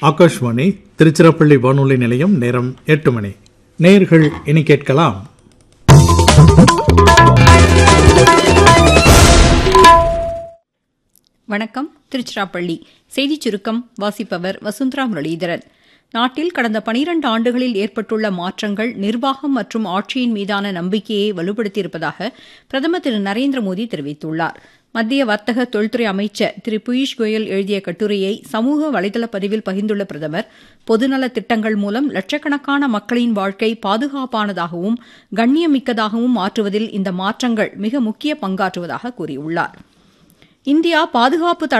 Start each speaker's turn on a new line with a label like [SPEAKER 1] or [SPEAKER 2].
[SPEAKER 1] ஆகாஷ்வாணி திருச்சிராப்பள்ளி வானொலி நிலையம் நேரம் எட்டு மணி நேர்கள் இனி கேட்கலாம்
[SPEAKER 2] வணக்கம் திருச்சிராப்பள்ளி செய்திச் சுருக்கம் வாசிப்பவர் வசுந்தரா முரளிதரன் நாட்டில் கடந்த பனிரண்டு ஆண்டுகளில் ஏற்பட்டுள்ள மாற்றங்கள் நிர்வாகம் மற்றும் ஆட்சியின் மீதான நம்பிக்கையை வலுப்படுத்தியிருப்பதாக பிரதமர் திரு நரேந்திர மோடி தெரிவித்துள்ளார் மத்திய வர்த்தக தொழில்துறை அமைச்சர் திரு பியூஷ் கோயல் எழுதிய கட்டுரையை சமூக வலைதள பதிவில் பகிர்ந்துள்ள பிரதமர் பொதுநல திட்டங்கள் மூலம் லட்சக்கணக்கான மக்களின் வாழ்க்கை பாதுகாப்பானதாகவும் கண்ணியமிக்கதாகவும் மாற்றுவதில் இந்த மாற்றங்கள் மிக முக்கிய பங்காற்றுவதாக கூறியுள்ளார் இந்தியா பாதுகாப்பு